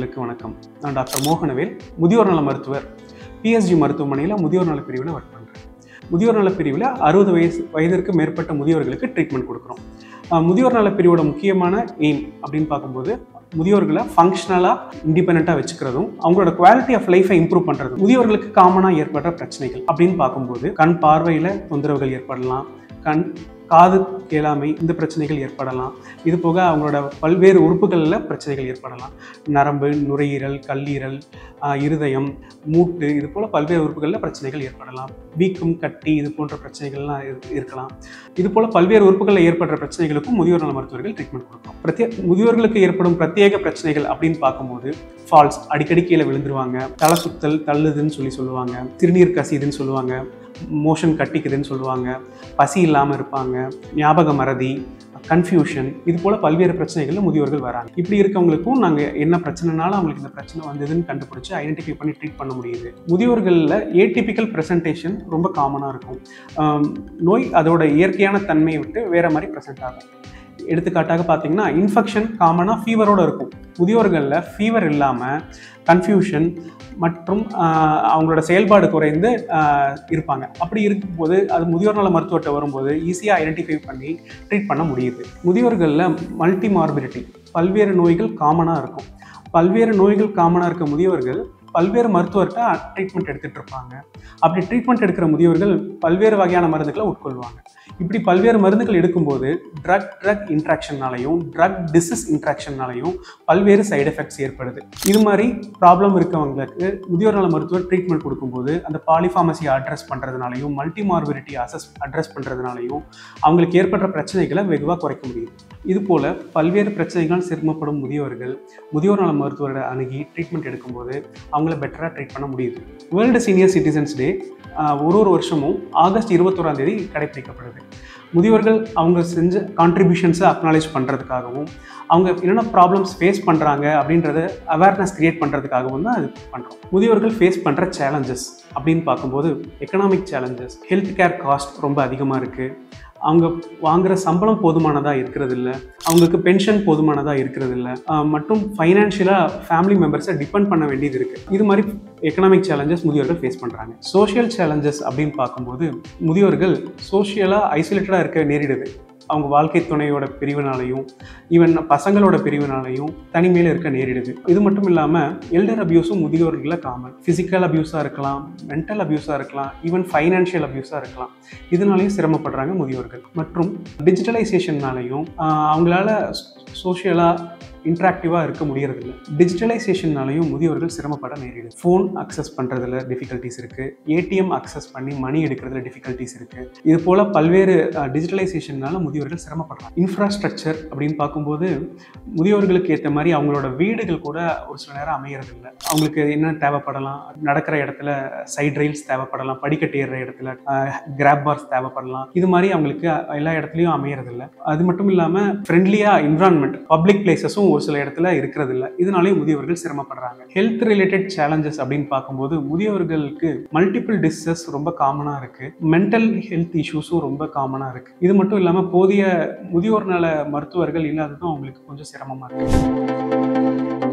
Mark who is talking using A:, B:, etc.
A: நேயர்களுக்கு வணக்கம் நான் டாக்டர் மோகனவேல் முதியோர் நல மருத்துவர் பிஎஸ்ஜி மருத்துவமனையில் முதியோர் நல பிரிவில் ஒர்க் பண்ணுறேன் முதியோர் நல பிரிவில் அறுபது வயசு வயதிற்கு மேற்பட்ட முதியோர்களுக்கு ட்ரீட்மெண்ட் கொடுக்குறோம் அஹ் முதியோர் நல பிரிவோட முக்கியமான எய்ம் அப்படின்னு பார்க்கும்போது முதியோர்களை ஃபங்க்ஷனலாக இண்டிபெண்ட்டாக வச்சுக்கிறதும் அவங்களோட குவாலிட்டி ஆஃப் லைஃபை இம்ப்ரூவ் பண்ணுறதும் முதியோர்களுக்கு காமனாக ஏற்படுற பிரச்சனைகள் அப்படின்னு பார்க்கும்போது கண் பார்வையில் தொந்தரவுகள் ஏற்படலாம் கண் காது கேளாமை இந்த பிரச்சனைகள் ஏற்படலாம் இது போக அவங்களோட பல்வேறு உறுப்புகளில் பிரச்சனைகள் ஏற்படலாம் நரம்பு நுரையீரல் கல்லீரல் ஆஹ், இருதயம் மூட்டு இது போல் பல்வேறு உறுப்புகளில் பிரச்சனைகள் ஏற்படலாம் வீக்கம் கட்டி இது போன்ற பிரச்சனைகள்லாம் இரு- இருக்கலாம் இது போல் பல்வேறு உறுப்புகளில் ஏற்படுற பிரச்சனைகளுக்கும் முதியோர் நல மருத்துவர்கள் ட்ரீட்மெண்ட் கொடுக்கும் பிரத்யே முதியோர்களுக்கு ஏற்படும் பிரத்யேக பிரச்சனைகள் அப்படின்னு பார்க்கும்போது ஃபால்ஸ் அடிக்கடி கீழே விழுந்துருவாங்க தலை சுத்தல் தள்ளுதுன்னு சொல்லி சொல்லுவாங்க திருநீர் கசியுதுன்னு சொல்லுவாங்க மோஷன் கட்டிக்குதுன்னு சொல்லுவாங்க பசி இல்லாமல் இருப்பாங்க ஞாபக மறதி கன்ஃபியூஷன் இது போல் பல்வேறு பிரச்சனைகளில் முதியோர்கள் வராங்க இப்படி இருக்கவங்களுக்கும் நாங்கள் என்ன பிரச்சனைனால அவங்களுக்கு இந்த பிரச்சனை வந்ததுன்னு கண்டுபிடிச்சு ஐடென்டிஃபை பண்ணி ட்ரீட் பண்ண முடியுது முதியோர்களில் ஏடிபிக்கல் ப்ரெசன்டேஷன் ரொம்ப காமனாக இருக்கும் ஆம், நோய் அதோட இயற்கையான தன்மையை விட்டு வேற மாதிரி ப்ரெசென்ட் ஆகும் எடுத்துக்காட்டாக பார்த்தீங்கன்னா இன்ஃபெக்ஷன் காமனாக ஃபீவரோடு இருக்கும் முதியோர்களில் ஃபீவர் இல்லாமல் கன்ஃபியூஷன் மற்றும் ஆஹ், அவங்களோட செயல்பாடு குறைந்து ஆஹ், இருப்பாங்க அப்படி இருக்கும்போது அது முதியோர் நல மருத்துவர்கிட்ட வரும்போது ஈஸியாக ஐடென்டிஃபை பண்ணி ட்ரீட் பண்ண முடியுது முதியோர்களில் மல்டி மார்பிலிட்டி பல்வேறு நோய்கள் காமனாக இருக்கும் பல்வேறு நோய்கள் காமனாக இருக்க முதியோர்கள் பல்வேறு மருத்துவர்கிட்ட ட்ரீட்மெண்ட் எடுத்துகிட்டு இருப்பாங்க அப்படி ட்ரீட்மெண்ட் எடுக்கிற முதியோர்கள் பல்வேறு வகையான மருந்துகளை உட்கொள்வாங்க இப்படி பல்வேறு மருந்துகள் எடுக்கும்போது ட்ரக் ட்ரக் இன்ட்ராக்ஷன்னாலையும் ட்ரக் டிசீஸ் இன்ட்ராக்ஷன்னாலையும் பல்வேறு சைடு எஃபெக்ட்ஸ் ஏற்படுது இது மாதிரி ப்ராப்ளம் இருக்கவங்களுக்கு முதியோர் நல மருத்துவர் ட்ரீட்மெண்ட் கொடுக்கும்போது அந்த பாலிஃபார்மசியை அட்ரஸ் பண்ணுறதுனாலையும் மல்டி மார்பிலிட்டி அசஸ் அட்ரஸ் பண்ணுறதுனாலையும் அவங்களுக்கு ஏற்படுற பிரச்சனைகளை வெகுவாக குறைக்க முடியும் இது போல் பல்வேறு பிரச்சனைகளால் சிரமப்படும் முதியோர்கள் முதியோர் நல மருத்துவரை அணுகி ட்ரீட்மெண்ட் எடுக்கும்போது அவங்கள பெட்டராக ட்ரீட் பண்ண முடியுது வேர்ல்டு சீனியர் சிட்டிசன்ஸ் டே ஒரு ஒரு வருஷமும் ஆகஸ்ட் இருபத்தோராம் தேதி கடைபிடிக்கப்படுது முதியோர்கள் அவங்க செஞ்ச கான்ட்ரிபியூஷன்ஸை அக்னாலேஜ் பண்ணுறதுக்காகவும் அவங்க என்னென்ன ப்ராப்ளம்ஸ் ஃபேஸ் பண்ணுறாங்க அப்படின்றத அவேர்னஸ் க்ரியேட் பண்ணுறதுக்காகவும் தான் அது பண்ணுறோம் முதியோர்கள் ஃபேஸ் பண்ணுற சேலஞ்சஸ் அப்படின்னு பார்க்கும்போது economic challenges health care cost ரொம்ப அதிகமாக இருக்குது அவங்க வாங்குற சம்பளம் போதுமானதாக இருக்கிறது இல்ல அவங்களுக்கு பென்ஷன் போதுமானதாக இருக்கிறது இல்ல ஆஹ் மற்றும் ஃபைனான்ஷியலாக ஃபேமிலி மெம்பர்ஸை டிபெண்ட் பண்ண வேண்டியது இருக்குது இது மாதிரி எக்கனாமிக் சேலஞ்சஸ் முதியோர்கள் ஃபேஸ் பண்ணுறாங்க சோஷியல் சேலஞ்சஸ் அப்படின்னு பார்க்கும்போது முதியோர்கள் சோஷியலாக ஐசோலேட்டடாக இருக்க நேரிடுது அவங்க வாழ்க்கை துணையோட பிரிவினாலையும் ஈவன் பசங்களோட பிரிவினாலையும் தனிமையில் இருக்க நேரிடுது இது மட்டும் இல்லாமல் எல்டர் அபியூஸும் முதியோர்களில் காமன் ஃபிசிக்கல் அபியூஸாக இருக்கலாம் மென்டல் அபியூஸாக இருக்கலாம் ஈவன் ஃபைனான்ஷியல் அபியூஸாக இருக்கலாம் இதனாலையும் சிரமப்படுறாங்க முதியோர்கள் மற்றும் டிஜிட்டலைசேஷன்னாலையும் அவங்களால சோஷியலாக இன்ட்ராக்டிவாக இருக்க முடியறதில்ல டிஜிட்டலைசேஷன்னாலையும் முதியோர்கள் சிரமப்பட நேரிடுது ஃபோன் அக்சஸ் பண்ணுறதுல டிஃபிகல்ட்டிஸ் இருக்குது ஏடிஎம் அக்சஸ் பண்ணி மணி எடுக்கிறதுல டிஃபிகல்ட்டிஸ் இருக்குது இது போல் பல்வேறு டிஜிட்டலைசேஷன்னால முதியோர்கள் சிரமப்படுறாங்க இன்ஃப்ராஸ்ட்ரக்சர் அப்படின்னு பார்க்கும்போது முதியோர்களுக்கு ஏற்ற மாதிரி அவங்களோட வீடுகள் கூட ஒரு சில நேரம் அமையறதில்ல அவங்களுக்கு என்ன தேவைப்படலாம் நடக்கிற இடத்துல சைட் ரயில்ஸ் தேவைப்படலாம் படிக்கட்டு ஏறுற இடத்துல கிராப் பார்ஸ் தேவைப்படலாம் இது மாதிரி அவங்களுக்கு எல்லா இடத்துலையும் அமையறதில்ல அது மட்டும் இல்லாமல் ஃப்ரெண்ட்லியாக என்விரான்மெண்ட் பப்ளிக் பிளேசஸும் ஒரு சில இடத்துல இருக்கிறது இல்ல இதனாலேயும் முதியவர்கள் சிரமப்படுறாங்க ஹெல்த் ரிலேட்டட் சேலஞ்சஸ் அப்படின்னு பார்க்கும்போது முதியவர்களுக்கு மல்டிபிள் டிசீசஸ் ரொம்ப காமனாக இருக்கு மென்டல் ஹெல்த் இஷ்யூஸும் ரொம்ப காமனாக இருக்கு இது மட்டும் இல்லாமல் போதிய முதியோர் நல மருத்துவர்கள் இல்லாததும் அவங்களுக்கு கொஞ்சம் சிரமமாக இருக்கு